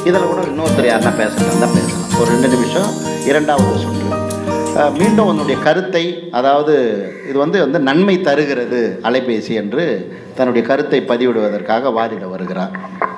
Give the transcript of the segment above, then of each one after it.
இதில் கூட இன்னொருத்தர் யாருன்னா பேசலாம் தான் பேசலாம் ஒரு ரெண்டு நிமிஷம் இரண்டாவது சுற்று அஹ், மீண்டும் உன்னுடைய கருத்தை அதாவது இது வந்து வந்து நன்மை தருகிறது அலைபேசி என்று தன்னுடைய கருத்தை பதிவிடுவதற்காக வாதிட வருகிறார்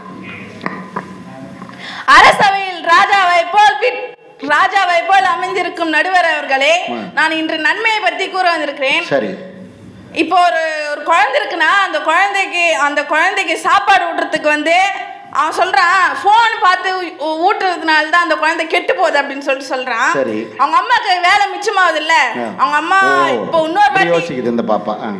அரசவையில் ராஜாவை போல் விட்- ராஜாவை போல் அமைந்திருக்கும் நடுவர் அவர்களே நான் இன்று நன்மையை பற்றி கூற வந்திருக்கிறேன் சரி இப்போ ஒரு ஒரு குழந்தை இருக்குன்னா அந்த குழந்தைக்கு அந்த குழந்தைக்கு சாப்பாடு ஊட்டுறதுக்கு வந்து அவன் சொல்றான் ஃபோன் பார்த்து ஊ- ஊட்டுறதுனால தான் அந்த குழந்தை கெட்டு போகுது அப்படின்னு சொல்லிட்டு சொல்றான் சரி. அவங்க அம்மாக்கு வேலை மிச்சமாகுது இல்ல ஆ. அவங்க அம்மா ஓ, இப்போ இன்னொரு இப்படி வாட்டி யோசிக்குது இந்த பாப்பா ஆ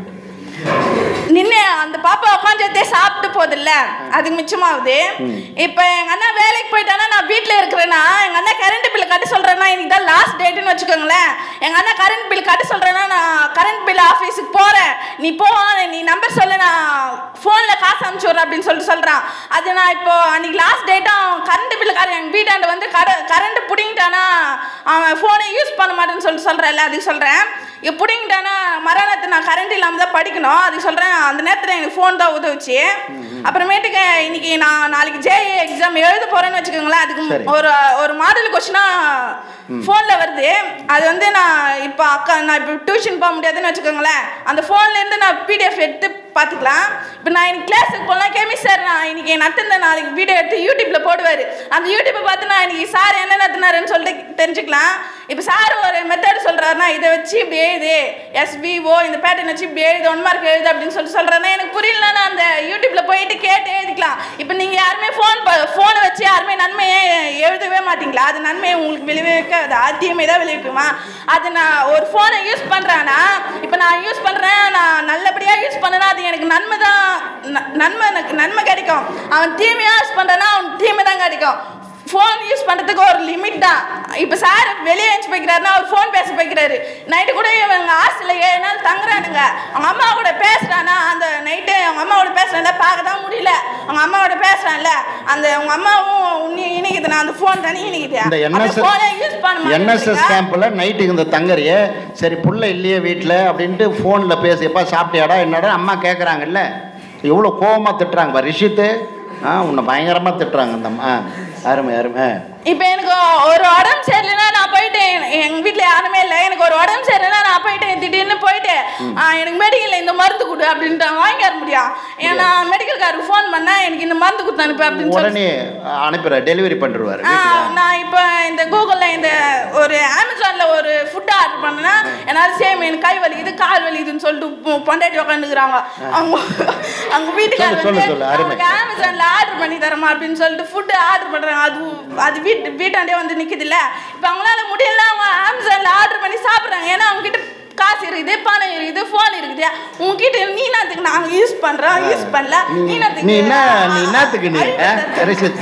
நின்று அந்த பாப்பா உட்காந்துட்டே சாப்பிட்டு போகுதுல்ல அதுக்கு மிச்சமாகுது இப்போ எங்க அண்ணா வேலைக்கு போயிட்டானா நான் வீட்டில் இருக்கிறேன்னா எங்க அண்ணா கரண்ட் பில் கட்ட சொல்றேன்னா இன்னைக்கு தான் லாஸ்ட் டேட்டுன்னு வச்சுக்கோங்களேன் எங்க அண்ணா கரண்ட் பில் கட்ட சொல்றேன்னா நான் கரண்ட் பில் ஆஃபீஸுக்கு போறேன் நீ போ நீ நம்பர் சொல்லு நான் ஃபோனில் காசு அனுப்பிச்சு விட்றேன் அப்படின்னு சொல்லிட்டு சொல்றான் அது நான் இப்போ அன்னைக்கு லாஸ்ட் டேட்டும் கரண்ட் பில்லுக்காரன் எங்கள் வீட்டாண்ட வந்து கர கரண்ட் பிடிங்கிட்டானா அவன் ஃபோனை யூஸ் பண்ண மாட்டேன்னு சொல்லிட்டு சொல்கிறேன்ல அதுக்கு சொல்கிறேன் இப்போ பிடிங்கிட்டானா மறுநாத்து நான் கரண்ட் இல்லாமல் தான் படிக்கணும் அதுக்கு சொல்கிறேன் அந்த நேரத்தில் எனக்கு ஃபோன் தான் உதவுச்சு அப்புறமேட்டுக்கு இன்னைக்கு நான் நாளைக்கு ஜேஏ எக்ஸாம் எழுத போகிறேன்னு வச்சுக்கோங்களேன் சரி. அதுக்கு ஒரு ஒரு மாடல் கொஸ்டினா ஃபோனில் வருது அது வந்து நான் இப்போ அக்கா நான் இப்போ டியூஷன் போக முடியாதுன்னு வச்சுக்கோங்களேன் அந்த ஃபோன்லேருந்து நான் பிடிஎஃப் எடுத்து பார்த்துக்கலாம் இப்போ நான் இன்னைக்கு கிளாஸுக்கு போகலாம் கெமி சார் நான் இன்னைக்கு நட்டுந்த நாளைக்கு வீடியோ எடுத்து யூடியூப்பில் போடுவார் அந்த யூடியூப்பை பார்த்து நான் இன்னைக்கு சார் என்ன நத்துனாருன்னு சொல்லிட்டு தெரிஞ்சுக்கலாம் இப்போ சார் ஒரு மெத்தட் சொல்கிறாருன்னா இதை வச்சு இப்படி எழுது எஸ்பிஓ இந்த பேட்டர்ன் வச்சு இப்படி எழுது ஒன் மார்க் எழுது அப்படின்னு சொல்லிட்டு சொல்கிறேன்னா எனக்கு புரியலன்னா நான் அந்த யூடியூப்பில் போயிட்டு கேட்டு எழுதிக்கலாம் இப்போ நீங்கள் யாருமே ஃபோன் ஃபோனை வச்சு யாருமே நன்மையை எழுதவே மாட்டீங்களா அது நன்மையை உங்களுக்கு விளைவிக்காது ஆத்தியமே தான் விளைவிக்குமா அது நான் ஒரு ஃபோனை யூஸ் பண்ணுறேன்னா இப்போ நான் யூஸ் பண்ணுறேன் நான் நல்லபடியாக யூஸ் பண்ணேன்னா அது எனக்கு நன்மை தான் ந- நன்மை எனக்கு நன்மை கிடைக்கும் அவன் தீமையாக யூஸ் பண்ணுறான்னா அவன் தீமை தான் கிடைக்கும் ஃபோன் யூஸ் பண்ணுறதுக்கு ஒரு லிமிட் தான் இப்போ சார் வெளியே எழுந்து போய்க்கிறாருன்னா அவர் ஃபோன் பேச போய்க்கிறாரு நைட்டு கூட இவங்க ஹாஸ்டலில் ஏழு நாள் தங்குறானுங்க அவங்க அம்மா கூட பேசுகிறானா அந்த நைட்டு அவங்க அம்மாவோட பேசுகிறான்ல பார்க்க தான் முடியல அவங்க அம்மாவோட பேசுகிறான்ல அந்த அவங்க அம்மாவும் உன்னி இணைக்குது நான் அந்த ஃபோன் தானே இணைக்குது இந்த அந்த என்எஸ்எஸ் ஃபோனை யூஸ் பண்ண என்எஸ்எஸ் மாட்டேங்கிறீங்க. கேம்பில் நைட்டுக்கு இந்த தங்கறிய சரி புள்ள இல்லையே வீட்டில் அப்படின்ட்டு ஃபோனில் பேசி எப்பா சாப்பிட்டியாடா என்னடா அம்மா கேட்குறாங்கல்ல எவ்வளோ கோவமாக திட்டுறாங்க பா ரிஷித்து ஆ உன்னை பயங்கரமாக திட்டுறாங்க இந்த அம்மா. ஆ அருமை அருமை ஆ. இப்போ எனக்கு ஒரு உடம்பு சரியில்லைன்னா நான் போயிட்டு எங்க வீட்டில் யாருமே இல்லை எனக்கு ஒரு உடம்பு சரியில்லைன்னா நான் போயிட்டு திடீர்னு போயிட்டு ஆ, எனக்கு மெடிக்கலில் இந்த மருந்து கொடு அப்படின்ட்டு வாங்கி வர முடியும் ஏன்னா மெடிக்கல்காருக்கு ஃபோன் பண்ணா எனக்கு இந்த மருந்து கொடுத்து அனுப்பு அப்படின்னு சொல்லி உடனே அனுப்பிடுற டெலிவரி பண்ணிடுவார் ஆ, நான் இப்போ இந்த கூகுளில் இந்த ஒரு அமேசானில் ஒரு ஃபுட் ஆர்டர் பண்ணேன்னா என்னால் சேம் எனக்கு கை வலிக்குது கால் வலிக்குதுன்னு சொல்லிட்டு பொ- பொண்டாட்டி உட்காந்துக்கிறாங்க அவங்க அவங்க வீட்டுக்காரர் சொல்லு, வந்து சொல்லு, அருமை. அவங்க அமேசானில் ஆர்டர் பண்ணி தரமா அப்படின்னு சொல்லிட்டு ஃபுட்டு ஆர்டர் பண்ணுறாங்க அது அது வீட்டு வீட்டாண்டே வந்து நிற்குது இல்லை இப்போ அவங்களால முடியல அவங்க அமேசானில் ஆர்டர் பண்ணி சாப்பிட்றாங்க ஏன்னா அவங்க கிட்ட காசு இருக்குது பணம் இருக்குது ஃபோன் இருக்குது உங்ககிட்ட நீ என்னத்துக்கு நாங்கள் யூஸ் பண்ணுறோம் யூஸ் பண்ணல நீ நீ என்னத்துக்கு நீ என்ன நீ என்னத்துக்கு நீ ஆ? அழுத்தத்தை- ரிஷித்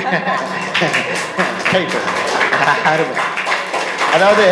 Right. அருமை அதாவது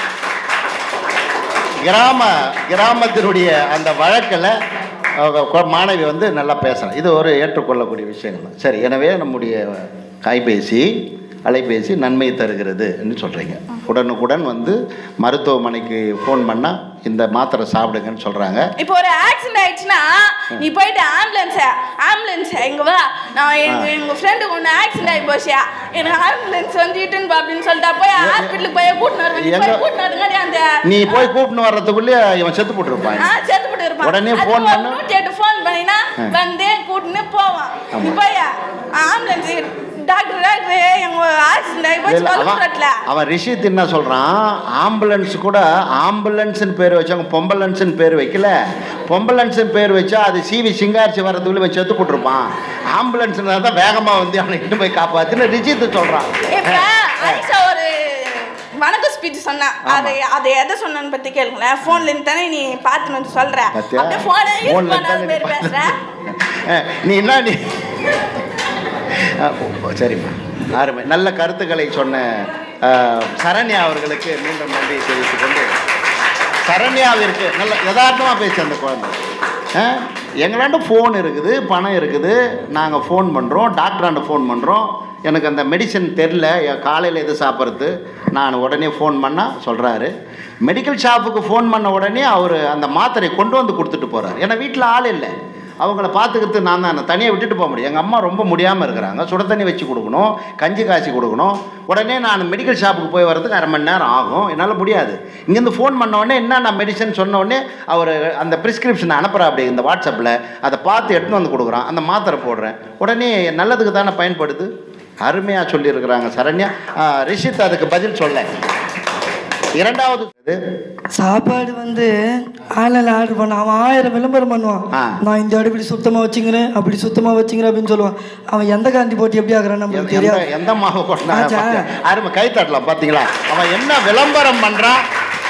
கிராம கிராமத்தினுடைய அந்த வழக்கில் மாணவி வந்து நல்லா பேசுகிறான் இது ஒரு ஏற்றுக்கொள்ளக்கூடிய விஷயங்கள் தான் சரி எனவே நம்முடைய கைபேசி அலைபேசி நன்மை தருகிறது என்று சொல்கிறீங்க உடனுக்குடன் வந்து மருத்துவமனைக்கு ஃபோன் பண்ணால் இந்த மாத்திரை சாப்பிடுங்கன்னு சொல்கிறாங்க இப்போ ஒரு ஆக்சிடென்ட் ஆயிடுச்சுன்னா நீ போயிட்டு ஆம்புலன்ஸ் ஆம்புலன்ஸ் எங்க வா நான் எங்க எங்க ஃப்ரெண்டுக்கு ஒன்று ஆக்சிடென்ட் ஆகி போச்சியா எனக்கு ஆம்புலன்ஸ் வந்து இட்டுன்னு போ அப்படின்னு சொல்லிட்டா போய் ஹாஸ்பிட்டலுக்கு போய் கூட்டின்னு வருவேன் நீ எங்க- போய் கூட்டின்னு வரதுங்காட்டி அந்த நீ போய் கூப்பிட்டு வர்றதுக்குள்ளேயே இவன் செத்து போட்டுருப்பான் ஆ செத்து போட்டு இருப்பான் உடனே அது phone ஒரு பண்ணா? நூற்றி எட்டு ஃபோன் பண்ணினா வந்து கூட்டின்னு போவான் நீ போய் ஆம்புலன்ஸ் டாக்டர் டாக்டர் எங்க ஆக்சிடென்ட் ஆகி போச்சு இல்ல, அவன் கொல்லுறட்ல அவன் ரிஷித் என்ன சொல்றான் ஆம்புலன்ஸ் கூட ஆம்புலன்ஸ்னு பேர் வச்சவங்க பொம்பலன்ஸ்னு பேர் வைக்கல பொம்பலன்ஸ்னு பேர் வச்சா அது சிவி சிங்காரிச்சு வர்றதுக்குள்ள வச்சு செத்து போட்டிருப்பான் ஆம்புலன்ஸ்னா தான் வேகமா வந்து அவனை இட்டு போய் காப்பாத்துன்னு ரிஷித் சொல்றான் இப்ப அனிஷா ஒரு வணக்கம் ஸ்பீச் சொன்னா அதை அதை எதை சொன்னான்னு பத்தி கேளுங்களேன் ஃபோன்ல இருந்து தானே நீ பார்த்துன்னு வந்து சொல்ற பாத்தியா? அப்படியே ஃபோனை யூஸ் Phone ல பண்ணாத தானே மாதிரி நீ பேசுற அஹ், நீ என்ன நீ அஹ், ஓ, சரிம்மா அருமை நல்ல கருத்துக்களை சொன்ன அஹ், சரண்யா அவர்களுக்கு மீண்டும் நன்றி தெரிவித்துக் கொண்டு சரண்யாவிற்கு நல்ல யதார்த்தமாக பேச அந்த குழந்தை அஹ், எங்களாண்ட ஃபோன் இருக்குது பணம் இருக்குது நாங்கள் ஃபோன் பண்ணுறோம் டாக்டராண்ட ஃபோன் பண்ணுறோம் எனக்கு அந்த மெடிசன் தெரில காலையில் எது சாப்பிட்றது நான் உடனே ஃபோன் பண்ணால் சொல்கிறாரு மெடிக்கல் ஷாப்புக்கு ஃபோன் பண்ண உடனே அவர் அந்த மாத்திரை கொண்டு வந்து கொடுத்துட்டு போகிறார் ஏன்னா வீட்டில் ஆள் இல்லை அவங்கள பார்த்துக்கிறது நான் தான் தனியாக விட்டுட்டு போக முடியும் எங்கள் அம்மா ரொம்ப முடியாமல் இருக்கிறாங்க சுட தண்ணி வச்சு கொடுக்கணும் கஞ்சி காய்ச்சி கொடுக்கணும் உடனே நான் மெடிக்கல் ஷாப்புக்கு போய் வரதுக்கு அரை மணி நேரம் ஆகும் என்னால் முடியாது இங்கேருந்து ஃபோன் பண்ண உடனே என்ன நான் மெடிசன் சொன்ன உடனே அவர் அந்த ப்ரிஸ்கிரிப்ஷன் அனுப்புகிறா அப்படி இந்த வாட்ஸ்அப்பில் அதை பார்த்து எடுத்துன்னு வந்து கொடுக்குறான் அந்த மாத்திரை போடுறேன் உடனே நல்லதுக்கு தானே பயன்படுது அருமையாக சொல்லியிருக்கிறாங்க சரண்யா ஆ, ரிஷித் அதுக்கு பதில் சொல்ல இரண்டாவது இது சாப்பாடு வந்து ஆன்லைனில் ஆர்டர் பண்ண அவன் ஆயிரம் விளம்பரம் பண்ணுவான் ஆ. நான் இந்த இடம் இப்படி சுத்தமாக வச்சுக்கிறேன் அப்படி சுத்தமாக வச்சுக்கிறேன் அப்படின்னு சொல்லுவான் அவன் எந்த காந்தி போட்டு எப்படி ஆகுறான்னு நம்மளுக்கு எந்த தெரியாது எந்த மாவு கொட்டினாங்க ஆச்சா. பாத்தியா? அருமை கை தட்டலாம் பார்த்தீங்களா அவன் என்ன விளம்பரம் பண்ணுறான்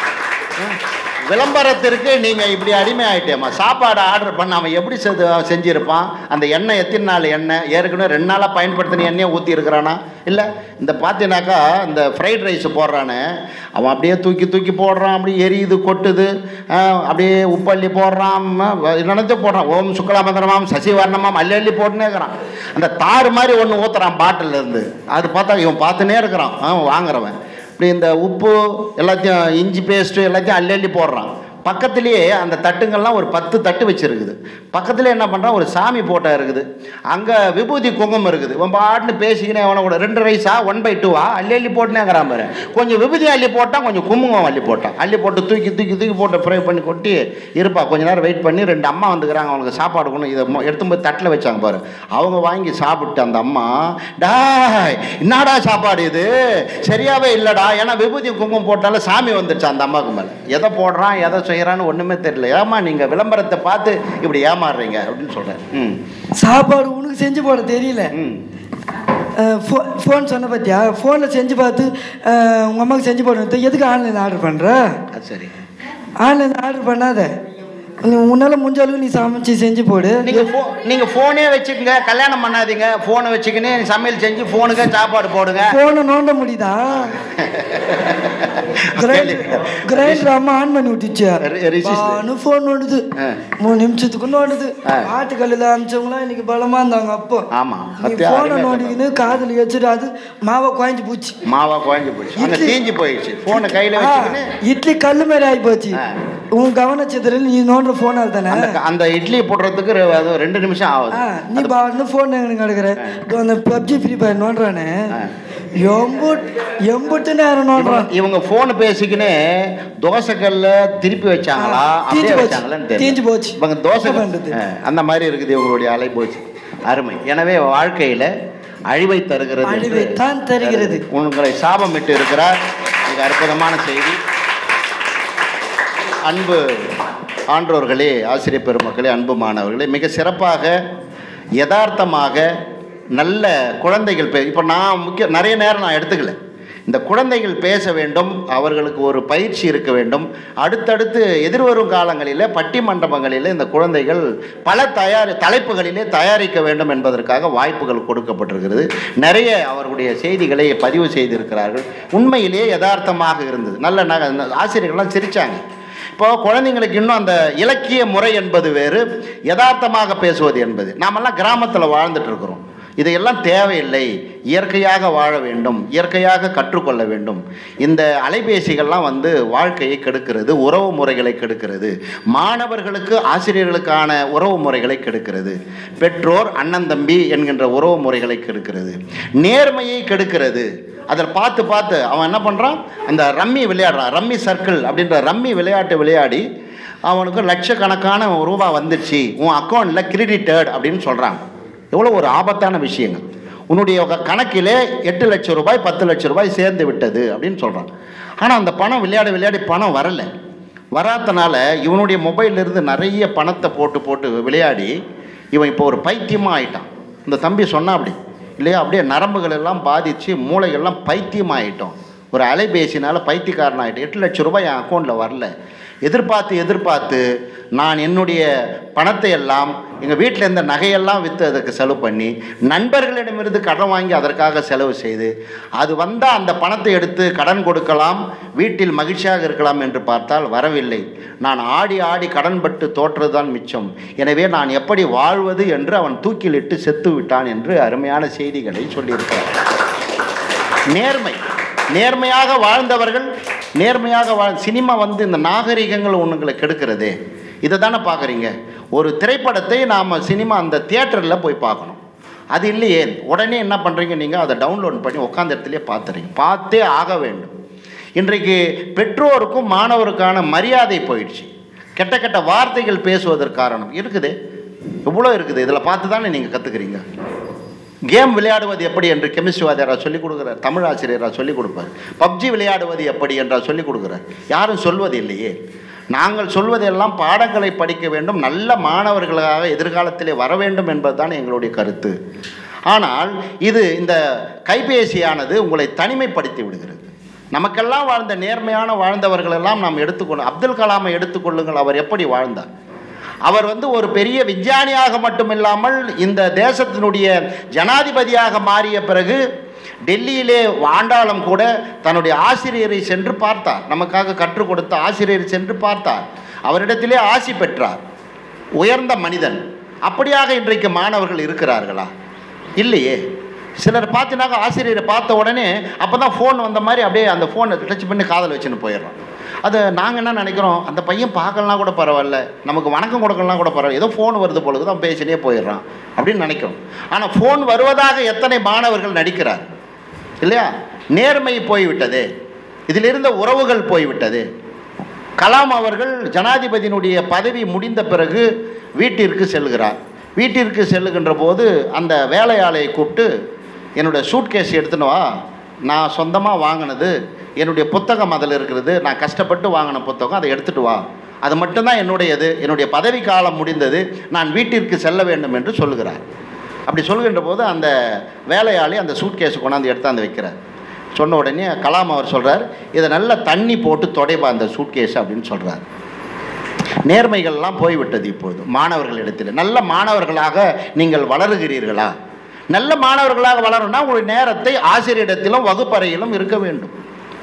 விளம்பரத்திற்கு நீங்கள் இப்படி அடிமை ஆகிட்டேம்மா சாப்பாடு ஆர்டர் பண்ண அவன் எப்படி செஞ்சு செஞ்சுருப்பான் அந்த எண்ணெய் எத்தனை நாள் எண்ணெய் ஏற்கனவே ரெண்டு நாளாக பயன்படுத்தின எண்ணெயை ஊற்றி இருக்கிறானா இல்லை இந்த பார்த்தீங்கன்னாக்கா இந்த ஃப்ரைட் ரைஸ் போடுறானே அவன் அப்படியே தூக்கி தூக்கி போடுறான் அப்படியே எரியுது கொட்டுது ஆஹ், அப்படியே உப்பள்ளி போடுறான் நினைச்சு போடுறான் ஓம் சுக்லாமந்திரமாம் சசிவர்ணமாம் அள்ளி அள்ளி போட்டுனே இருக்கிறான் அந்த தாறு மாதிரி ஒன்று ஊற்றுறான் பாட்டில் இருந்து அது பார்த்தா இவன் பார்த்துனே இருக்கிறான் அவன் வாங்குறவன் இப்படி இந்த உப்பு எல்லாத்தையும் இஞ்சி பேஸ்ட்டு எல்லாத்தையும் அள்ளி அள்ளி போடுறான் பக்கத்துலேயே அந்த தட்டுங்கள்லாம் ஒரு பத்து தட்டு வச்சுருக்குது பக்கத்துலேயே என்ன பண்ணுறான் ஒரு சாமி போட்டோ இருக்குது அங்கே விபூதி குங்குமம் இருக்குது இவன் பாட்டுன்னு பேசிக்கினே அவனை கூட ரெண்டு ரைஸா ஒன் பை டூவா அள்ளி அள்ளி போட்டுனேங்கிறான் பாரு கொஞ்சம் விபூதி அள்ளி போட்டான் கொஞ்சம் குங்குமம் அள்ளி போட்டான் அள்ளி போட்டு தூக்கி தூக்கி தூக்கி போட்டு ஃப்ரை பண்ணி கொட்டி இருப்பா கொஞ்ச நேரம் வெயிட் பண்ணி ரெண்டு அம்மா வந்துக்கிறாங்க அவனுக்கு சாப்பாடு கொண்டு இதை மொ- எடுத்து போய் தட்டில் வச்சாங்க பாரு அவங்க வாங்கி சாப்பிட்டு அந்த அம்மா டாய் என்னடா சாப்பாடு இது சரியாவே இல்லைடா ஏன்னா விபூதி குங்குமம் போட்டாலும் சாமி வந்துடுச்சு அந்த அம்மாவுக்கு மேலே எதை போடுறான் எதை செய்கிறான்னு ஒன்றுமே தெரியல ஏமா நீங்கள் விளம்பரத்தை பார்த்து இப்படி ஏமாறுறீங்க அப்படின்னு சொல்கிறேன் ம் சாப்பாடு உனக்கு செஞ்சு போட தெரியல ம் ஃபோன் சொன்ன பார்த்தியா ஃபோனில் செஞ்சு பார்த்து அஹ், உங்கள் அம்மாவுக்கு செஞ்சு போடணும் எதுக்கு ஆன்லைனில் ஆர்டர் பண்ணுற அது சரி ஆன்லைன் ஆர்டர் பண்ணாத நீ உன்னால் முடிஞ்ச அளவுக்கு நீ சமைச்சு செஞ்சு போடு நீங்கள் ஃபோ நீங்கள் ஃபோனே வச்சுக்கோங்க கல்யாணம் பண்ணாதீங்க ஃபோனை வச்சுக்கின்னு சமையல் செஞ்சு ஃபோனுக்கு சாப்பாடு போடுங்க ஃபோனை நோண்ட முடியுதா கிரைண்டர் அம்மா ஆன் பண்ணி விட்டுச்சு ரி- resist. ஃபோன் நோண்டுது ஆ. மூணு நிமிஷத்துக்கு நோண்டுது ஆ. ஆட்டுக்கல்லில் அமிச்சவங்களாம் இன்னைக்கு பலமா இருந்தாங்க அப்போ ஆமா. நீ பத்தியா, ஃபோனை அருமையா நோண்டிக்கின்னு காதில் வச்சுட்டு அது மாவை குழஞ்சி போச்சு மாவா குழஞ்சி போச்சு அங்கே இட்லி. தீஞ்சு போயிடுச்சு ஃபோனை கையில் ஆ, வச்சுக்கின்னு இட்லி கல்லு மாதிரி ஆகி போச்சு ஆ. உன் கவனச்சித்திரில் நீ நோண்டுற ஃபோனால் தானே அந்த அந்த இட்லி போடுறதுக்கு ரெ- அது ரெண்டு நிமிஷம் ஆகுது ஆ, நீ பாட்டு ஃபோன் எங்களுக்கு கிடக்குற அந்த பப்ஜி ஃப்ரீ ஃபயர் நோண்டுறானே ஆ. எம்புட் எம்புட்டு நேரம் நோண்டுறான் இவங்க- இவங்க ஃபோன் பேசிக்கின்னு தோசைக்கல்ல திருப்பி வச்சாங்களா ஆ, அப்படியே தீஞ்சு போச்சு. வச்சாங்களான்னு தெரியல தீஞ்சு போச்சு. இவங்க தோசை என்ன பண்றது? ஆ, அந்த மாதிரி இருக்குது இவங்களுடைய அலை போச்சு அருமை எனவே வாழ்க்கையில அழிவை தருகிறது என்று அழிவைத்தான் தருகிறது. உங்களை சாபமிட்டு இருக்கிறார் மிக அற்புதமான செய்தி அன்பு ஆன்றோர்களே ஆசிரியர் பெருமக்களே அன்பு மாணவர்களே மிக சிறப்பாக யதார்த்தமாக நல்ல குழந்தைகள் பே இப்போ நான் முக்கிய நிறைய நேரம் நான் எடுத்துக்கல இந்த குழந்தைகள் பேச வேண்டும் அவர்களுக்கு ஒரு பயிற்சி இருக்க வேண்டும் அடுத்தடுத்து எதிர்வரும் காலங்களில் பட்டிமண்டபங்களில் இந்த குழந்தைகள் பல தயார் தலைப்புகளிலே தயாரிக்க வேண்டும் என்பதற்காக வாய்ப்புகள் கொடுக்கப்பட்டிருக்கிறது நிறைய அவர்களுடைய செய்திகளை பதிவு செய்திருக்கிறார்கள் உண்மையிலேயே யதார்த்தமாக இருந்தது நல்ல ந ஆசிரியர்கள்லாம் சிரித்தாங்க இப்போ குழந்தைங்களுக்கு இன்னும் அந்த இலக்கிய முறை என்பது வேறு யதார்த்தமாக பேசுவது என்பது நாமெல்லாம் கிராமத்தில் வாழ்ந்துட்டு இருக்கிறோம் இதையெல்லாம் தேவையில்லை இயற்கையாக வாழ வேண்டும் இயற்கையாக கற்றுக்கொள்ள வேண்டும் இந்த அலைபேசிகள்லாம் வந்து வாழ்க்கையை கெடுக்கிறது உறவு முறைகளை கெடுக்கிறது மாணவர்களுக்கு ஆசிரியர்களுக்கான உறவு முறைகளை கெடுக்கிறது பெற்றோர் அண்ணன் தம்பி என்கின்ற உறவு முறைகளை கெடுக்கிறது நேர்மையை கெடுக்கிறது அதில் பார்த்து பார்த்து அவன் என்ன பண்ணுறான் அந்த ரம்மி விளையாடுறான் ரம்மி சர்க்கிள் அப்படின்ற ரம்மி விளையாட்டு விளையாடி அவனுக்கு லட்சக்கணக்கான ரூபாய் வந்துடுச்சு உன் அக்கௌண்ட்டில் கிரெடிட்டட் அப்படின்னு சொல்கிறாங்க எவ்வளோ ஒரு ஆபத்தான விஷயங்கள் உன்னுடைய க- கணக்கிலே எட்டு லட்சம் ரூபாய் பத்து லட்சம் ரூபாய் சேர்ந்து விட்டது அப்படின்னு சொல்கிறான் ஆனால் அந்த பணம் விளையாடி விளையாடி பணம் வரலை வராதனால இவனுடைய மொபைல்ல இருந்து நிறைய பணத்தை போட்டு போட்டு விளையாடி இவன் இப்போ ஒரு பைத்தியமாக ஆயிட்டான் இந்த தம்பி சொன்னா அப்படி இல்லையா அப்படியே நரம்புகள் எல்லாம் பாதித்து மூளைகள்லாம் பைத்தியம் ஆயிட்டோம் ஒரு அலைபேசினால பைத்தியக்காரன் ஆகிட்டேன் எட்டு லட்சம் ரூபாய் என் அக்கௌண்ட்டில் வரல எதிர்பார்த்து எதிர்பார்த்து நான் என்னுடைய பணத்தை எல்லாம் எங்கள் வீட்டில் இருந்த நகையெல்லாம் விற்று அதற்கு செலவு பண்ணி நண்பர்களிடமிருந்து கடன் வாங்கி அதற்காக செலவு செய்து அது வந்தால் அந்த பணத்தை எடுத்து கடன் கொடுக்கலாம் வீட்டில் மகிழ்ச்சியாக இருக்கலாம் என்று பார்த்தால் வரவில்லை நான் ஆடி ஆடி கடன்பட்டு தோற்றதுதான் மிச்சம் எனவே நான் எப்படி வாழ்வது என்று அவன் தூக்கிலிட்டு செத்து விட்டான் என்று அருமையான செய்திகளை சொல்லியிருக்கிறார் நேர்மை நேர்மையாக வாழ்ந்தவர்கள் நேர்மையாக வாழ் சினிமா வந்து இந்த நாகரிகங்கள் ஒன்றுங்களை கெடுக்கிறதே இதை தானே பார்க்குறீங்க ஒரு திரைப்படத்தை நாம் சினிமா அந்த தியேட்டரில் போய் பார்க்கணும் அது இல்லையே உடனே என்ன பண்ணுறீங்க நீங்கள் அதை டவுன்லோட் பண்ணி உட்காந்த இடத்துலையே பார்த்துறீங்க பார்த்தே ஆக வேண்டும் இன்றைக்கு பெற்றோருக்கும் மாணவருக்கான மரியாதை போயிடுச்சு கெட்ட கெட்ட வார்த்தைகள் பேசுவதற்கு காரணம் இருக்குது எவ்வளோ இருக்குது இதில் பார்த்து தானே நீங்கள் கற்றுக்குறீங்க கேம் விளையாடுவது எப்படி என்று கெமிஸ்ட்ரி வாத்தியாரா சொல்லிக் கொடுக்குறார் தமிழ் ஆசிரியராக சொல்லிக் கொடுப்பார் பப்ஜி விளையாடுவது எப்படி என்றால் சொல்லிக் கொடுக்குறார் யாரும் சொல்வது இல்லையே நாங்கள் சொல்வதெல்லாம் பாடங்களை படிக்க வேண்டும் நல்ல மாணவர்களாக எதிர்காலத்திலே வர வேண்டும் என்பதுதான் எங்களுடைய கருத்து ஆனால் இது இந்த கைபேசியானது உங்களை தனிமைப்படுத்தி விடுகிறது நமக்கெல்லாம் வாழ்ந்த நேர்மையான வாழ்ந்தவர்களெல்லாம் நாம் எடுத்துக்கொள்ள அப்துல் கலாமை எடுத்துக்கொள்ளுங்கள் அவர் எப்படி வாழ்ந்தார் அவர் வந்து ஒரு பெரிய விஞ்ஞானியாக மட்டுமில்லாமல் இந்த தேசத்தினுடைய ஜனாதிபதியாக மாறிய பிறகு டெல்லியிலே ஆண்டாளம் கூட தன்னுடைய ஆசிரியரை சென்று பார்த்தார் நமக்காக கற்றுக் கொடுத்த ஆசிரியரை சென்று பார்த்தார் அவரிடத்திலே ஆசி பெற்றார் உயர்ந்த மனிதன் அப்படியாக இன்றைக்கு மாணவர்கள் இருக்கிறார்களா இல்லையே சிலர் பார்த்தினாக்க ஆசிரியரை பார்த்த உடனே அப்போ தான் ஃபோன் வந்த மாதிரி அப்படியே அந்த ஃபோனை டச் பண்ணி காதல் வச்சுன்னு போயிடுறோம் அது நாங்கள் என்ன நினைக்கிறோம் அந்த பையன் பார்க்கலாம் கூட பரவாயில்ல நமக்கு வணக்கம் கொடுக்கலாம் கூட பரவாயில்ல ஏதோ ஃபோன் வருது பொழுது தான் பேசினே போயிடுறான் அப்படின்னு நினைக்கிறோம் ஆனால் ஃபோன் வருவதாக எத்தனை மாணவர்கள் நடிக்கிறார் இல்லையா நேர்மை போய்விட்டது இதில் இருந்த உறவுகள் போய்விட்டது கலாம் அவர்கள் ஜனாதிபதியினுடைய பதவி முடிந்த பிறகு வீட்டிற்கு செல்கிறார் வீட்டிற்கு செல்லுகின்ற போது அந்த வேலையாளையை கூப்பிட்டு என்னுடைய சூட்கேஸ் எடுத்துன்னு வா நான் சொந்தமாக வாங்கினது என்னுடைய புத்தகம் அதில் இருக்கிறது நான் கஷ்டப்பட்டு வாங்கின புத்தகம் அதை எடுத்துட்டு வா அது மட்டும்தான் என்னுடையது என்னுடைய பதவி காலம் முடிந்தது நான் வீட்டிற்கு செல்ல வேண்டும் என்று சொல்லுகிறார் அப்படி சொல்லுகின்ற போது அந்த வேலையாளி அந்த சூட்கேஸ் கொண்டாந்து எடுத்தாந்து வைக்கிறார் சொன்ன உடனே கலாம் அவர் சொல்கிறார் இதை நல்லா தண்ணி போட்டு தொடைப்பா அந்த சூட்கேஸ் அப்படின்னு சொல்கிறார் நேர்மைகள்லாம் போய்விட்டது இப்பொழுது மாணவர்களிடத்தில் நல்ல மாணவர்களாக நீங்கள் வளருகிறீர்களா நல்ல மாணவர்களாக வளரணும்னா உங்களுடைய நேரத்தை ஆசிரியரிடத்திலும் வகுப்பறையிலும் இருக்க வேண்டும்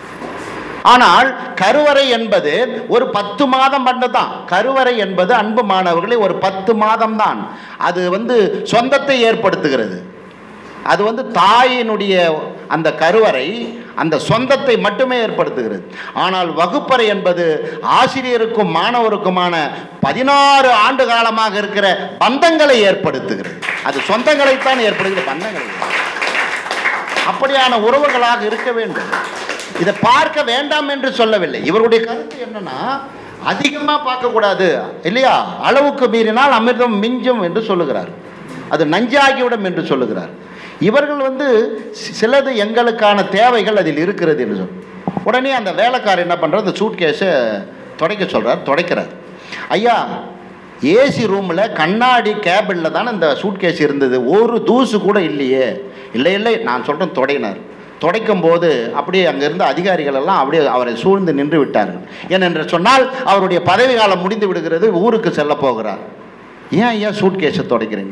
ஆனால் கருவறை என்பது ஒரு பத்து மாதம் மட்டும்தான் கருவறை என்பது அன்பு மாணவர்களே ஒரு பத்து மாதம் தான் அது வந்து சொந்தத்தை ஏற்படுத்துகிறது அது வந்து தாயினுடைய அந்த கருவறை அந்த சொந்தத்தை மட்டுமே ஏற்படுத்துகிறது ஆனால் வகுப்பறை என்பது ஆசிரியருக்கும் மாணவருக்குமான பதினாறு ஆண்டு காலமாக இருக்கிற பந்தங்களை ஏற்படுத்துகிறது அது சொந்தங்களைத்தான் ஏற்படுகிறது பந்தங்களை இல்லை. அப்படியான உறவுகளாக இருக்க வேண்டும் இதை பார்க்க வேண்டாம் என்று சொல்லவில்லை இவருடைய கருத்து என்னன்னா அதிகமாக பார்க்கக்கூடாது இல்லையா அளவுக்கு மீறினால் அமிர்தம் மிஞ்சும் என்று சொல்லுகிறார் அது நஞ்சாகிவிடும் என்று சொல்லுகிறார் இவர்கள் வந்து சி- சிலது எங்களுக்கான தேவைகள் அதில் இருக்கிறது என்று சொல் உடனே அந்த வேலைக்காரர் என்ன பண்ணுறார் அந்த சூட் கேஸை துடைக்க சொல்கிறார் துடைக்கிறார் ஐயா ஏசி ரூமில் கண்ணாடி கேபிளில் தானே இந்த சூட்கேஸ் இருந்தது ஒரு தூசு கூட இல்லையே இல்லை இல்லை நான் சொல்கிறேன் தொடையினார் துடைக்கும் போது அப்படியே அங்கே இருந்த அதிகாரிகள் எல்லாம் அப்படியே அவரை சூழ்ந்து நின்று விட்டார்கள் ஏனென்று சொன்னால் அவருடைய பதவி காலம் முடிந்து விடுகிறது ஊருக்கு செல்ல போகிறார் ஏன் ஐயா சூட்கேஸை துடைக்கிறீங்க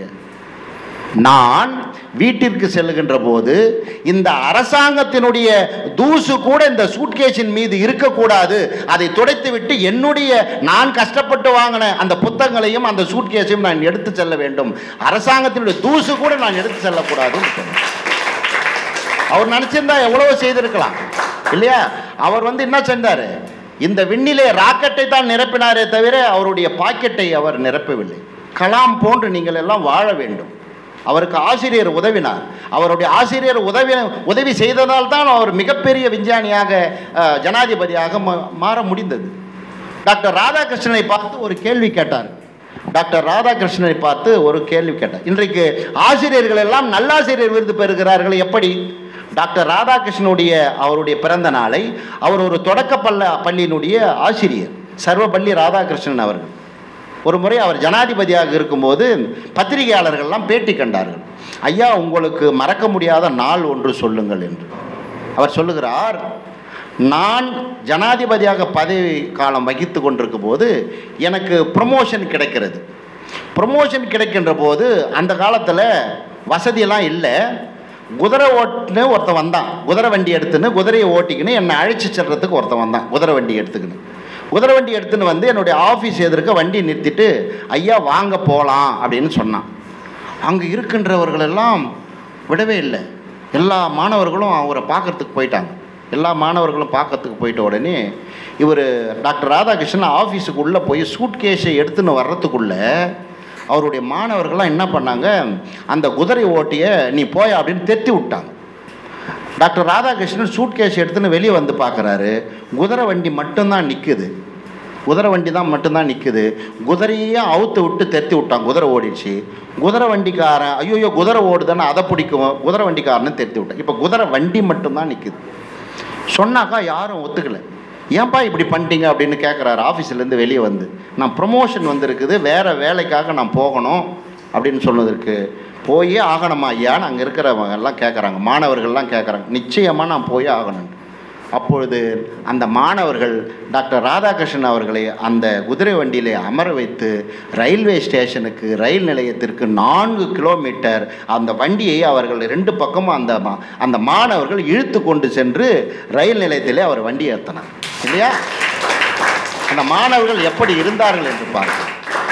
நான் வீட்டிற்கு செல்லுகின்ற போது இந்த அரசாங்கத்தினுடைய தூசு கூட இந்த சூட்கேஸின் மீது இருக்கக்கூடாது அதை துடைத்துவிட்டு என்னுடைய நான் கஷ்டப்பட்டு வாங்கின அந்த புத்தகங்களையும் அந்த சூட்கேஸையும் நான் எடுத்து செல்ல வேண்டும் அரசாங்கத்தினுடைய தூசு கூட நான் எடுத்து செல்லக்கூடாதுன்னு சொன்னேன். அவர் நினச்சிருந்தா எவ்வளவோ செய்திருக்கலாம் இல்லையா அவர் வந்து என்ன செஞ்சார் இந்த விண்ணிலே ராக்கெட்டை தான் நிரப்பினாரே தவிர அவருடைய பாக்கெட்டை அவர் நிரப்பவில்லை கலாம் போன்று நீங்கள் எல்லாம் வாழ வேண்டும் அவருக்கு ஆசிரியர் உதவினார் அவருடைய ஆசிரியர் உதவி உதவி செய்ததால் தான் அவர் மிகப்பெரிய விஞ்ஞானியாக அஹ், ஜனாதிபதியாக மா- மாற முடிந்தது டாக்டர் ராதாகிருஷ்ணனை பார்த்து ஒரு கேள்வி கேட்டார் டாக்டர் ராதாகிருஷ்ணனை பார்த்து ஒரு கேள்வி கேட்டார் இன்றைக்கு ஆசிரியர்கள் எல்லாம் நல்லாசிரியர் விருது பெறுகிறார்கள் எப்படி டாக்டர் ராதாகிருஷ்ணனுடைய அவருடைய பிறந்த நாளை அவர் ஒரு தொடக்க பள்ள பள்ளியினுடைய ஆசிரியர் சர்வபள்ளி ராதாகிருஷ்ணன் அவர்கள் ஒரு முறை அவர் ஜனாதிபதியாக இருக்கும்போது பத்திரிகையாளர்கள்லாம் பேட்டி கண்டார்கள் ஐயா உங்களுக்கு மறக்க முடியாத நாள் ஒன்று சொல்லுங்கள் என்று அவர் சொல்லுகிறார் நான் ஜனாதிபதியாக பதவி காலம் வகித்து கொண்டிருக்கும் போது எனக்கு ப்ரமோஷன் கிடைக்கிறது ப்ரமோஷன் கிடைக்கின்ற போது அந்த காலத்தில் வசதியெல்லாம் இல்லை குதிரை ஓட்டுன்னு ஒருத்தன் வந்தான் குதிரை வண்டி எடுத்துன்னு குதிரையை ஓட்டிக்கின்னு என்னை அழைச்சி செல்றதுக்கு ஒருத்தன் வந்தான் குதிரை வண்டி எடுத்துக்கின்னு குதிரை வண்டி எடுத்துன்னு வந்து என்னுடைய ஆஃபீஸ் எதிர்க்க வண்டி நிறுத்திட்டு ஐயா வாங்க போகலாம் அப்படின்னு சொன்னான் அங்கே இருக்கின்றவர்கள் எல்லாம் விடவே இல்லை எல்லா மாணவர்களும் அவரை பார்க்கறதுக்கு போயிட்டாங்க எல்லா மாணவர்களும் பார்க்கறதுக்கு போயிட்ட உடனே இவர் டாக்டர் ராதாகிருஷ்ணன் ஆஃபீஸுக்கு உள்ளே போய் சூட் கேஸை எடுத்துன்னு வர்றதுக்குள்ளே அவருடைய மாணவர்கள்லாம் என்ன பண்ணாங்க அந்த குதிரை ஓட்டியை நீ போய் அப்படின்னு தெத்தி விட்டாங்க டாக்டர் ராதாகிருஷ்ணன் சூட் கேஸ் எடுத்துன்னு வெளியே வந்து பார்க்குறாரு குதிரை வண்டி மட்டும்தான் நிற்குது குதிரை வண்டி தான் மட்டும்தான் நிற்குது குதிரையே அவுத்து விட்டு தெத்தி விட்டான் குதிரை ஓடிடுச்சு குதிரை வண்டிக்காரன் ஐயோ குதிரை ஓடுதானே அதை பிடிக்கும் குதிரை வண்டிக்காரன்னு தெத்தி விட்டான் இப்போ குதிரை வண்டி மட்டும்தான் நிற்குது சொன்னாக்கா யாரும் ஒத்துக்கலை ஏன்பா இப்படி பண்ணிட்டீங்க அப்படின்னு கேட்குறாரு ஆஃபீஸ்லேருந்து வெளியே வந்து நான் ப்ரொமோஷன் வந்திருக்குது வேறு வேலைக்காக நான் போகணும் அப்படின்னு சொன்னதற்கு போயே ஆகணுமா ஐயான்னு அங்கே இருக்கிறவங்க எல்லாம் கேட்குறாங்க மாணவர்கள்லாம் கேட்குறாங்க நிச்சயமாக நான் போயே ஆகணும் அப்பொழுது அந்த மாணவர்கள் டாக்டர் ராதாகிருஷ்ணன் அவர்களை அந்த குதிரை வண்டியிலே அமர வைத்து ரயில்வே ஸ்டேஷனுக்கு ரயில் நிலையத்திற்கு நான்கு கிலோமீட்டர் அந்த வண்டியை அவர்கள் ரெண்டு பக்கமும் அந்த மா- அந்த மாணவர்கள் இழுத்து கொண்டு சென்று ரயில் நிலையத்திலே அவர் வண்டி ஏற்றினார் இல்லையா அந்த மாணவர்கள் எப்படி இருந்தார்கள் என்று பாருங்கள்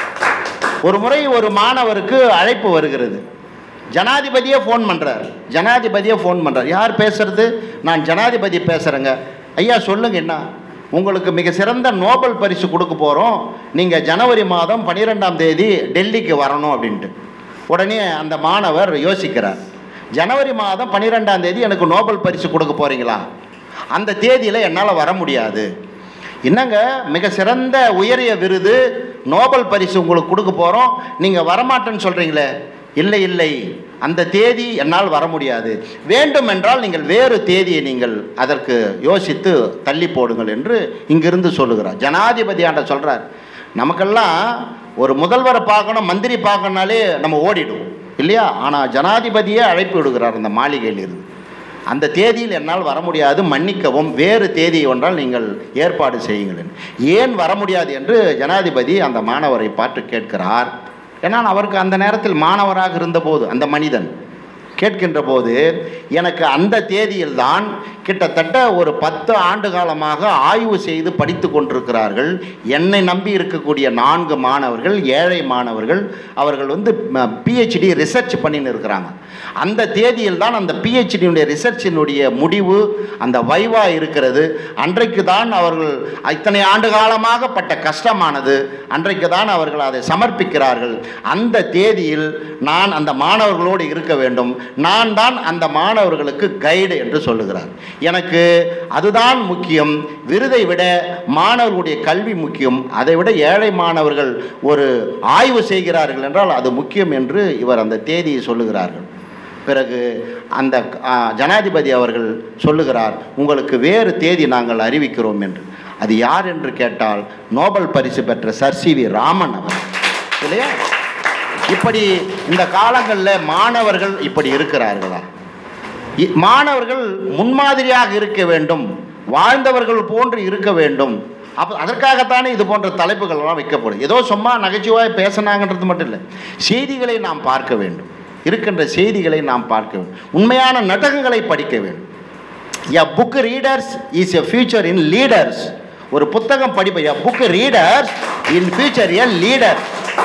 ஒரு முறை ஒரு மாணவருக்கு அழைப்பு வருகிறது ஜனாதிபதியே ஃபோன் பண்ணுறார் ஜனாதிபதியே ஃபோன் பண்ணுறார் யார் பேசுறது நான் ஜனாதிபதி பேசுகிறேங்க ஐயா சொல்லுங்க என்ன உங்களுக்கு மிக சிறந்த நோபல் பரிசு கொடுக்க போகிறோம் நீங்கள் ஜனவரி மாதம் பன்னிரெண்டாம் தேதி டெல்லிக்கு வரணும் அப்படின்ட்டு உடனே அந்த மாணவர் யோசிக்கிறார் ஜனவரி மாதம் பன்னிரெண்டாம் தேதி எனக்கு நோபல் பரிசு கொடுக்க போகிறீங்களா அந்த தேதியில் என்னால் வர முடியாது என்னங்க மிக சிறந்த உயரிய விருது நோபல் பரிசு உங்களுக்கு கொடுக்க போகிறோம் நீங்கள் வரமாட்டேன்னு சொல்கிறீங்களே இல்லை இல்லை அந்த தேதி என்னால் வர முடியாது வேண்டும் என்றால் நீங்கள் வேறு தேதியை நீங்கள் அதற்கு யோசித்து தள்ளி போடுங்கள் என்று இங்கிருந்து சொல்லுகிறார் ஜனாதிபதி ஆண்ட சொல்கிறார் நமக்கெல்லாம் ஒரு முதல்வரை பார்க்கணும் மந்திரி பார்க்கணுனாலே நம்ம ஓடிடுவோம் இல்லையா ஆனால் ஜனாதிபதியே அழைப்பு விடுகிறார் அந்த மாளிகையிலிருந்து அந்த தேதியில் என்னால் வர முடியாது மன்னிக்கவும் வேறு தேதி ஒன்றால் நீங்கள் ஏற்பாடு செய்யுங்கள் என்று. ஏன் வர முடியாது என்று ஜனாதிபதி அந்த மாணவரை பார்த்து கேட்கிறார் ஏன்னா அவருக்கு அந்த நேரத்தில் மாணவராக இருந்தபோது அந்த மனிதன் கேட்கின்ற போது எனக்கு அந்த தேதியில்தான் கிட்டத்தட்ட ஒரு பத்து ஆண்டு காலமாக ஆய்வு செய்து படித்து கொண்டிருக்கிறார்கள் என்னை நம்பி இருக்கக்கூடிய நான்கு மாணவர்கள் ஏழை மாணவர்கள் அவர்கள் வந்து பிஹெச்டி ரிசர்ச் பண்ணின்னு இருக்கிறாங்க அந்த தேதியில் தான் அந்த பிஹெச்டியுடைய ரிசர்ச்சினுடைய முடிவு அந்த வைவா இருக்கிறது அன்றைக்கு தான் அவர்கள் இத்தனை ஆண்டு காலமாக பட்ட கஷ்டமானது அன்றைக்கு தான் அவர்கள் அதை சமர்ப்பிக்கிறார்கள் அந்த தேதியில் நான் அந்த மாணவர்களோடு இருக்க வேண்டும் நான் தான் அந்த மாணவர்களுக்கு கைடு என்று சொல்லுகிறார் எனக்கு அதுதான் முக்கியம் விருதை விட மாணவர்களுடைய கல்வி முக்கியம் அதை விட ஏழை மாணவர்கள் ஒரு ஆய்வு செய்கிறார்கள் என்றால் அது முக்கியம் என்று இவர் அந்த தேதியை சொல்லுகிறார்கள் பிறகு அந்த ஆ, ஜனாதிபதி அவர்கள் சொல்லுகிறார் உங்களுக்கு வேறு தேதி நாங்கள் அறிவிக்கிறோம் என்று அது யார் என்று கேட்டால் நோபல் பரிசு பெற்ற சர் சி வி ராமன் அவர் இல்லையா இப்படி இந்த காலங்களில் மாணவர்கள் இப்படி இருக்கிறார்களா இ- மாணவர்கள் முன்மாதிரியாக இருக்க வேண்டும் வாழ்ந்தவர்கள் போன்று இருக்க வேண்டும் அப்போ அதற்காகத்தானே இது போன்ற தலைப்புகள்லாம் வைக்கப்படும் ஏதோ சும்மா நகைச்சுவாய் பேசினாங்கன்றது மட்டும் இல்லை செய்திகளை நாம் பார்க்க வேண்டும் இருக்கின்ற செய்திகளை நாம் பார்க்க வேண்டும் உண்மையான நாடகங்களை படிக்க வேண்டும் a book readers is a future in leaders ஒரு புத்தகம் படிப்ப a book readers in future a leader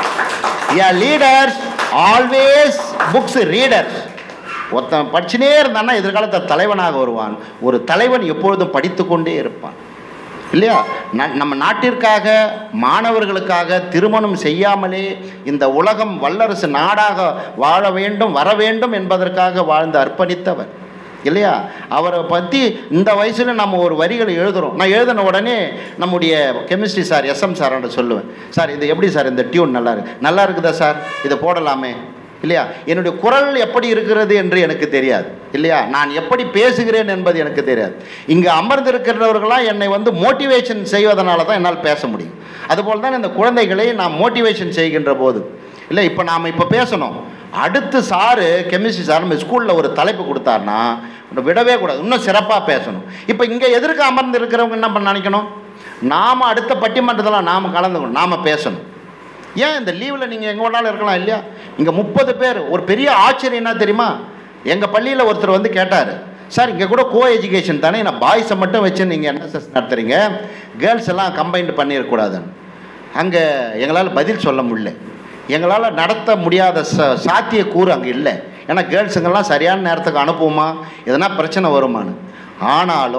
a leaders always books readers ஒருத்தன் படிச்சுனே இருந்தான்னா எதிர்காலத்தில் தலைவனாக வருவான் ஒரு தலைவன் எப்பொழுதும் படித்து கொண்டே இருப்பான் இல்லையா ந- நம்ம நாட்டிற்காக மாணவர்களுக்காக திருமணம் செய்யாமலே இந்த உலகம் வல்லரசு நாடாக வாழ வேண்டும் வர வேண்டும் என்பதற்காக வாழ்ந்து அர்ப்பணித்தவர் இல்லையா அவரை பற்றி இந்த வயசில் நம்ம ஒரு வரிகளை எழுதுகிறோம் நான் எழுதின உடனே நம்முடைய கெமிஸ்ட்ரி சார் எஸ்எம் சார்ன்ற சொல்லுவேன் சார் இது எப்படி சார் இந்த டியூன் நல்லா இருக்கு நல்லா இருக்குதா சார் இதை போடலாமே இல்லையா என்னுடைய குரல் எப்படி இருக்கிறது என்று எனக்கு தெரியாது இல்லையா நான் எப்படி பேசுகிறேன் என்பது எனக்கு தெரியாது இங்கே அமர்ந்திருக்கிறவர்களாம் என்னை வந்து மோட்டிவேஷன் செய்வதனால தான் என்னால் பேச முடியும் அதுபோல் தான் இந்த குழந்தைகளை நாம் மோட்டிவேஷன் செய்கின்ற போது இல்லை இப்போ நாம் இப்போ பேசணும் அடுத்து சாரு கெமிஸ்ட்ரி சார் நம்ம ஸ்கூலில் ஒரு தலைப்பு கொடுத்தாருன்னா அதை விடவே கூடாது இன்னும் சிறப்பாக பேசணும் இப்போ இங்கே எதிர்க்க அமர்ந்து இருக்கிறவங்க என்ன பண்ண நினைக்கணும் நாம் அடுத்த பட்டிமன்றத்தில் நாம் கலந்துக்கணும் நாம் பேசணும் ஏன் இந்த லீவில் நீங்கள் எங்கே வேணாலும் இருக்கலாம் இல்லையா இங்கே முப்பது பேர் ஒரு பெரிய ஆச்சரியம் என்ன தெரியுமா எங்கள் பள்ளியில் ஒருத்தர் வந்து கேட்டார் சார் இங்கே கூட கோ எஜுகேஷன் தானே நான் பாய்ஸை மட்டும் வச்சு நீங்கள் என்எஸ்எஸ் நடத்துகிறீங்க கேர்ள்ஸ் எல்லாம் கம்பைன்டு பண்ணிடக்கூடாதுன்னு அங்கே எங்களால் பதில் சொல்ல முடியல எங்களால் நடத்த முடியாத ச சாத்திய கூறு அங்கே இல்லை ஏன்னா கேர்ள்ஸுங்கெல்லாம் சரியான நேரத்துக்கு அனுப்புவோமா எதனா பிரச்சனை வருமான்னு ஆனாலும்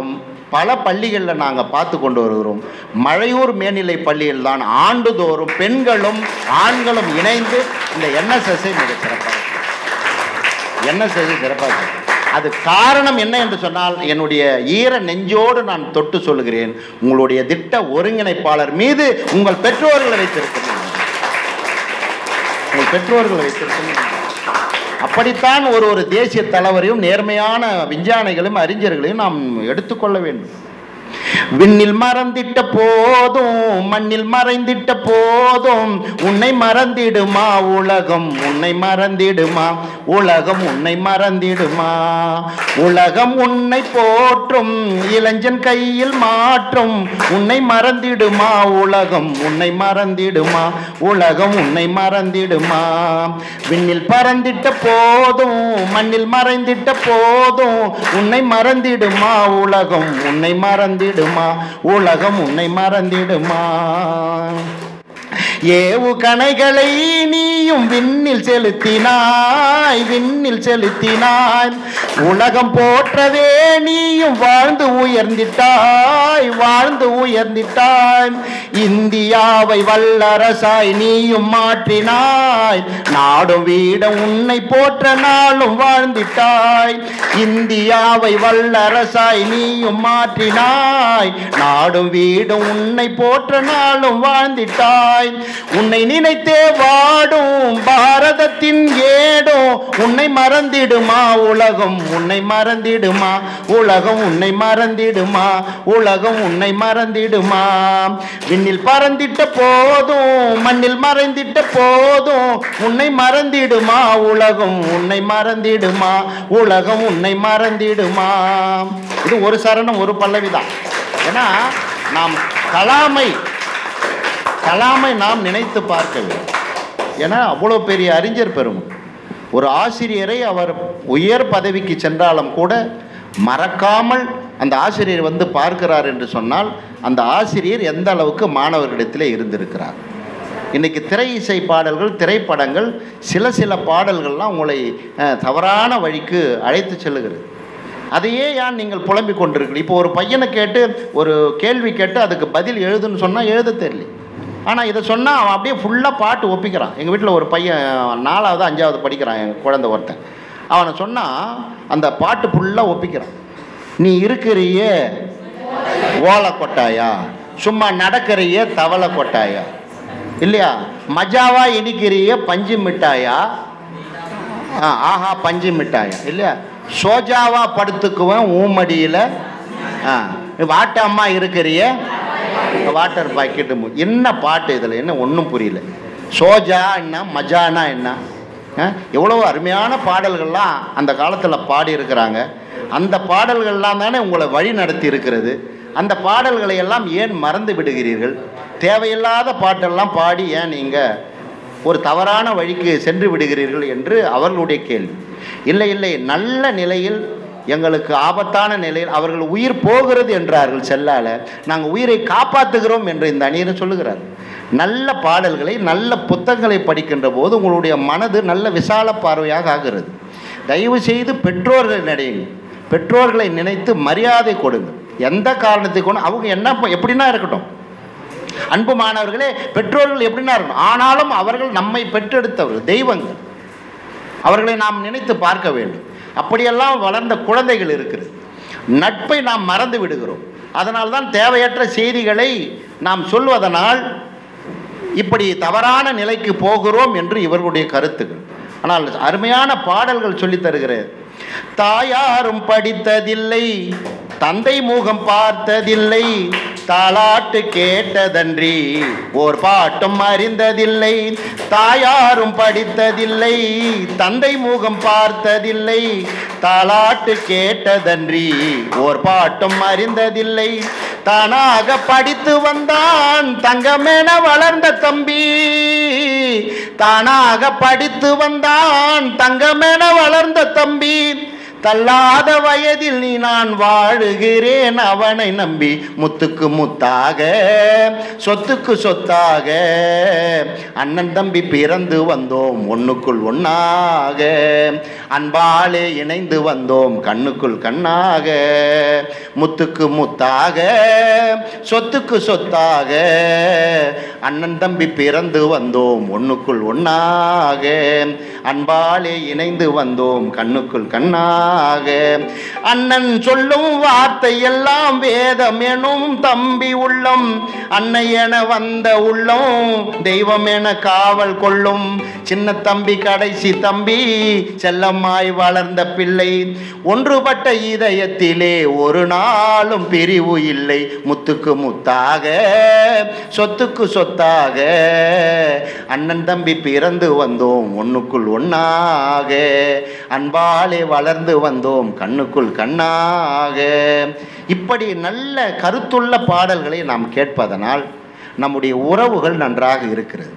பல பள்ளிகளில் நாங்கள் பார்த்து கொண்டு வருகிறோம் மழையூர் மேல்நிலை பள்ளியில் தான் ஆண்டுதோறும் பெண்களும் ஆண்களும் இணைந்து இந்த என்எஸ்எஸ்ஐ மிக சிறப்பாக என்எஸ்எஸ்ஐ சிறப்பாக செய்யும். அது காரணம் என்ன என்று சொன்னால் என்னுடைய ஈர நெஞ்சோடு நான் தொட்டு சொல்லுகிறேன் உங்களுடைய திட்ட ஒருங்கிணைப்பாளர் மீது உங்கள் பெற்றோர்களை வைத்திருக்கிறேன் உங்கள் பெற்றோர்களை வைத்திருக்கிறேன் அப்படித்தான் ஒரு ஒரு தேசிய தலைவரையும் நேர்மையான விஞ்ஞானிகளையும் அறிஞர்களையும் நாம் எடுத்துக்கொள்ள வேண்டும் விண்ணில் மறந்திட்ட போதும் மண்ணில் மறைந்திட்ட போதும் உன்னை மறந்திடுமா உலகம் உன்னை மறந்திடுமா உலகம் உன்னை மறந்திடுமா உலகம் உன்னை போற்றும் இளைஞன் கையில் மாற்றும் உன்னை மறந்திடுமா உலகம் உன்னை மறந்திடுமா உலகம் உன்னை மறந்திடுமா விண்ணில் பறந்திட்ட போதும் மண்ணில் மறைந்திட்ட போதும் உன்னை மறந்திடுமா உலகம் உன்னை மறந்திடுமா உலகம் உன்னை மறந்திடுமா ஏவு கணைகளை நீயும் விண்ணில் செலுத்தினாய் விண்ணில் செலுத்தினாய் உலகம் போற்றவே நீயும் வாழ்ந்து உயர்ந்திட்டாய் வாழ்ந்து உயர்ந்திட்டாய் இந்தியாவை வல்லரசாய் நீயும் மாற்றினாய் நாடும் வீடும் உன்னை போற்ற நாளும் வாழ்ந்திட்டாய் இந்தியாவை வல்லரசாய் நீயும் மாற்றினாய் நாடும் வீடும் உன்னை போற்ற நாளும் வாழ்ந்திட்டாய் உன்னை நினைத்தே வாடும் பாரதத்தின் ஏடும் உன்னை மறந்திடுமா உலகம் உன்னை மறந்திடுமா உலகம் உன்னை மறந்திடுமா உலகம் உன்னை மறந்திடுமா விண்ணில் பறந்திட்ட போதும் மண்ணில் மறைந்திட்ட போதும் உன்னை மறந்திடுமா உலகம் உன்னை மறந்திடுமா உலகம் உன்னை மறந்திடுமா இது ஒரு சரணம் ஒரு பல்லவிதான் ஏன்னா நாம் கலாமை கலாமை நாம் நினைத்து பார்க்க வேண்டும் ஏன்னா அவ்வளோ பெரிய அறிஞர் பெறும் ஒரு ஆசிரியரை அவர் உயர் பதவிக்கு சென்றாலும் கூட மறக்காமல் அந்த ஆசிரியர் வந்து பார்க்கிறார் என்று சொன்னால் அந்த ஆசிரியர் எந்த அளவுக்கு மாணவர்களிடத்தில் இருந்திருக்கிறார் இன்னைக்கு திரை இசை பாடல்கள் திரைப்படங்கள் சில சில பாடல்கள்லாம் உங்களை அஹ், தவறான வழிக்கு அழைத்து செல்லுகிறது அதையே ஏன் நீங்கள் புலம்பிக் கொண்டிருக்கிறீர்கள் இப்போ ஒரு பையனை கேட்டு ஒரு கேள்வி கேட்டு அதுக்கு பதில் எழுதுன்னு சொன்னால் எழுத தெரியல ஆனால் இதை சொன்னால் அவன் அப்படியே ஃபுல்லாக பாட்டு ஒப்பிக்கிறான் எங்கள் வீட்டில் ஒரு பையன் நாலாவது அஞ்சாவது படிக்கிறான் என் குழந்தை ஒருத்தன் அவனை சொன்னால் அந்த பாட்டு ஃபுல்லாக ஒப்பிக்கிறான் நீ இருக்கிறிய ஓலை கொட்டாயா சும்மா நடக்கிறிய தவளை கொட்டாயா இல்லையா மஜாவா இனிக்கிறிய பஞ்சு மிட்டாயா ஆ, ஆஹா பஞ்சு மிட்டாயா இல்லையா சோஜாவா படுத்துக்குவேன் ஊமடியில் ஆ வாட்டம்மா இருக்கிறிய வாட்டர் பாக்கெட்டு மு- என்ன பாட்டு இதில் என்ன ஒன்றும் புரியல சோஜா என்ன மஜானா என்ன ஆ, எவ்வளவு அருமையான பாடல்கள்லாம் அந்த காலத்தில் பாடி இருக்கிறாங்க அந்த பாடல்கள்லாம் தானே உங்களை வழி நடத்தி இருக்கிறது அந்த பாடல்களை எல்லாம் ஏன் மறந்து விடுகிறீர்கள் தேவையில்லாத பாட்டெல்லாம் பாடி ஏன் நீங்கள் ஒரு தவறான வழிக்கு சென்று விடுகிறீர்கள் என்று அவர்களுடைய கேள்வி இல்லை இல்லை நல்ல நிலையில் எங்களுக்கு ஆபத்தான நிலையில் அவர்கள் உயிர் போகிறது என்றார்கள் செல்லால நாங்கள் உயிரை காப்பாற்றுகிறோம் என்று இந்த அணியினர் சொல்லுகிறார் நல்ல பாடல்களை நல்ல புத்தகங்களை படிக்கின்ற போது உங்களுடைய மனது நல்ல விசால பார்வையாக ஆகிறது தயவு செய்து பெற்றோர்கள் நினையுங்க பெற்றோர்களை நினைத்து மரியாதை கொடுங்க எந்த காரணத்தை கொண்டு அவங்க என்ன ப- எப்படின்னா இருக்கட்டும் அன்பு மாணவர்களே பெற்றோர்கள் எப்படின்னா இருக்கணும் ஆனாலும் அவர்கள் நம்மை பெற்றெடுத்தவர்கள் தெய்வங்கள் அவர்களை நாம் நினைத்து பார்க்க வேண்டும் அப்படியெல்லாம் வளர்ந்த குழந்தைகள் இருக்குது நட்பை நாம் மறந்து விடுகிறோம் அதனால்தான் தேவையற்ற செய்திகளை நாம் சொல்வதனால் இப்படி தவறான நிலைக்கு போகிறோம் என்று இவர்களுடைய கருத்துக்கள் ஆனால் அருமையான பாடல்கள் சொல்லித் தருகிறேன் தாயாரும் படித்ததில்லை தந்தை முகம் பார்த்ததில்லை தாலாட்டு கேட்டதன்றி ஓர் பாட்டும் அறிந்ததில்லை தாயாரும் படித்ததில்லை தந்தை முகம் பார்த்ததில்லை தாலாட்டு கேட்டதன்றி ஓர் பாட்டும் அறிந்ததில்லை தானாக படித்து வந்தான் தங்கமென வளர்ந்த தம்பி தானாக படித்து வந்தான் தங்கமென வளர்ந்த தம்பி தள்ளாத வயதில் நீ நான் வாழுகிறேன் அவனை நம்பி முத்துக்கு முத்தாக சொத்துக்கு சொத்தாக அண்ணன் தம்பி பிறந்து வந்தோம் ஒண்ணுக்குள் ஒண்ணாக அன்பாலே இணைந்து வந்தோம் கண்ணுக்குள் கண்ணாக முத்துக்கு முத்தாக சொத்துக்கு சொத்தாக அண்ணன் தம்பி பிறந்து வந்தோம் ஒண்ணுக்குள் ஒண்ணாக அன்பாலே இணைந்து வந்தோம் கண்ணுக்குள் கண்ணாக அண்ணன் சொல்லும் வார்த்தை எல்லாம் வேதம் எனும் தம்பி உள்ளம் அன்னை என வந்த உள்ளம் தெய்வம் என காவல் கொள்ளும் சின்ன தம்பி கடைசி தம்பி செல்லம்மாய் வளர்ந்த பிள்ளை ஒன்றுபட்ட இதயத்திலே ஒரு நாளும் பிரிவு இல்லை முத்துக்கு முத்தாக சொத்துக்கு சொத்தாக அண்ணன் தம்பி பிறந்து வந்தோம் ஒண்ணுக்குள் ஒண்ணாக அன்பாலே வளர்ந்து வந்தோம் கண்ணுக்குள் கண்ணாக இப்படி நல்ல கருத்துள்ள பாடல்களை நாம் கேட்பதனால் நம்முடைய உறவுகள் நன்றாக இருக்கிறது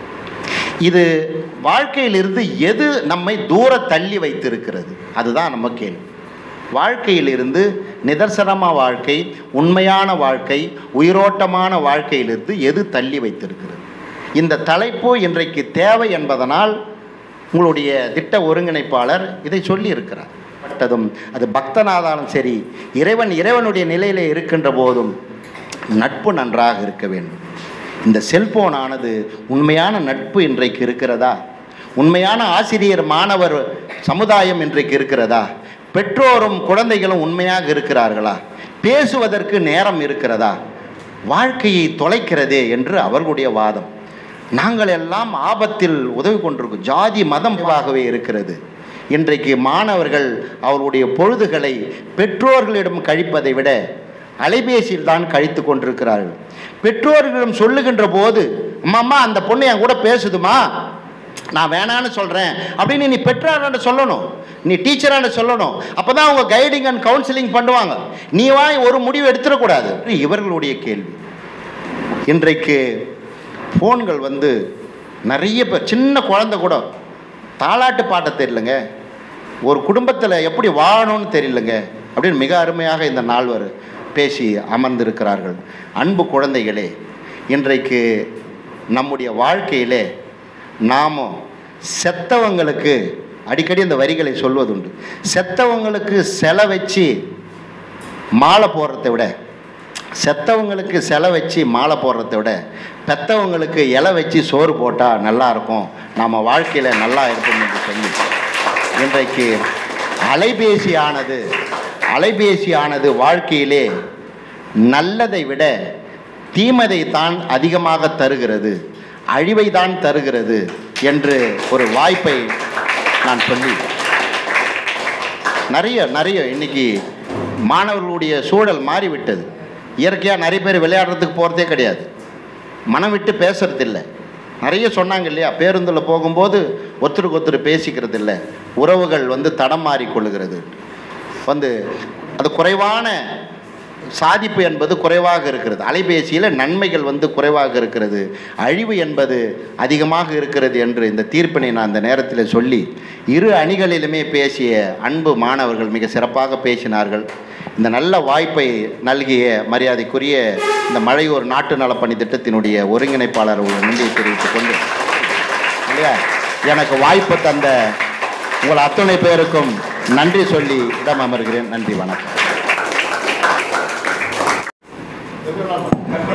இது வாழ்க்கையிலிருந்து எது நம்மை தூர தள்ளி வைத்திருக்கிறது அதுதான் நம்ம கேள்வி வாழ்க்கையிலிருந்து நிதர்சனமான வாழ்க்கை உண்மையான வாழ்க்கை உயிரோட்டமான வாழ்க்கையிலிருந்து எது தள்ளி வைத்திருக்கிறது இந்த தலைப்பு இன்றைக்கு தேவை என்பதனால் உங்களுடைய திட்ட ஒருங்கிணைப்பாளர் இதை சொல்லி இருக்கிறார் பட்டதும் அது பக்தனாதாலும் சரி இறைவன் இறைவனுடைய நிலையில் இருக்கின்ற போதும் நட்பு நன்றாக இருக்க வேண்டும் இந்த செல்போன் ஆனது உண்மையான நட்பு இன்றைக்கு இருக்கிறதா உண்மையான ஆசிரியர் மாணவர் சமுதாயம் இன்றைக்கு இருக்கிறதா பெற்றோரும் குழந்தைகளும் உண்மையாக இருக்கிறார்களா பேசுவதற்கு நேரம் இருக்கிறதா வாழ்க்கையை தொலைக்கிறதே என்று அவர்களுடைய வாதம் நாங்கள் எல்லாம் ஆபத்தில் உதவி கொண்டிருக்கோம் ஜாதி மதம் ஆகவே இருக்கிறது இன்றைக்கு மாணவர்கள் அவருடைய பொழுதுகளை பெற்றோர்களிடம் கழிப்பதை விட அலைபேசியில் தான் கழித்து கொண்டிருக்கிறார்கள் பெற்றோர்களிடம் சொல்லுகின்ற போது அம்மா அம்மா அந்த பொண்ணு என் கூட பேசுதுமா நான் வேணான்னு சொல்கிறேன் அப்படின்னு நீ பெற்றாரான்னு சொல்லணும் நீ டீச்சரான்னு சொல்லணும் அப்போ தான் அவங்க கைடிங் அண்ட் கவுன்சிலிங் பண்ணுவாங்க நீ வா ஒரு முடிவு எடுத்துடக்கூடாது இவர்களுடைய கேள்வி இன்றைக்கு ஃபோன்கள் வந்து நிறைய பேர் சின்ன குழந்தை கூட தாலாட்டு பாட்ட தெரியலங்க ஒரு குடும்பத்தில் எப்படி வாழணும்னு தெரியலங்க அப்படின்னு மிக அருமையாக இந்த நால்வர் பேசி அமர்ந்திருக்கிறார்கள் அன்பு குழந்தைகளே இன்றைக்கு நம்முடைய வாழ்க்கையிலே நாமும் செத்தவங்களுக்கு அடிக்கடி இந்த வரிகளை சொல்வதுண்டு செத்தவங்களுக்கு செலை வச்சு மாலை போடுறதை விட செத்தவங்களுக்கு செலை வச்சு மாலை போடுறதை விட பெத்தவங்களுக்கு இலை வச்சு சோறு போட்டால் நல்லா இருக்கும் நம்ம வாழ்க்கையில் நல்லா இருக்கும் என்று சொல்லி இன்றைக்கு அலைபேசியானது அலைபேசியானது வாழ்க்கையிலே நல்லதை விட தீமதை தான் அதிகமாக தருகிறது அழிவை தான் தருகிறது என்று ஒரு வாய்ப்பை நான் சொல்லி நிறைய நிறைய இன்னைக்கு மாணவர்களுடைய சூழல் மாறிவிட்டது இயற்கையாக நிறைய பேர் விளையாடுறதுக்கு போகிறதே கிடையாது மனம் விட்டு பேசுறதில்ல நிறைய சொன்னாங்க இல்லையா பேருந்தில் போகும்போது ஒருத்தருக்கு ஒருத்தர் பேசிக்கிறது இல்லை உறவுகள் வந்து தடம் மாறி கொள்ளுகிறது வந்து அது குறைவான சாதிப்பு என்பது குறைவாக இருக்கிறது அலைபேசியில் நன்மைகள் வந்து குறைவாக இருக்கிறது அழிவு என்பது அதிகமாக இருக்கிறது என்று இந்த தீர்ப்பினை நான் அந்த நேரத்தில் சொல்லி இரு அணிகளிலுமே பேசிய அன்பு மாணவர்கள் மிக சிறப்பாக பேசினார்கள் இந்த நல்ல வாய்ப்பை நல்கிய மரியாதைக்குரிய இந்த மழையூர் நாட்டு நலப்பணி திட்டத்தினுடைய ஒருங்கிணைப்பாளர் ஒரு நன்றியை தெரிவித்துக் கொண்டு இல்லையா எனக்கு வாய்ப்பு தந்த உங்கள் அத்தனை பேருக்கும் நன்றி சொல்லி இடம் அமர்கிறேன் நன்றி வணக்கம்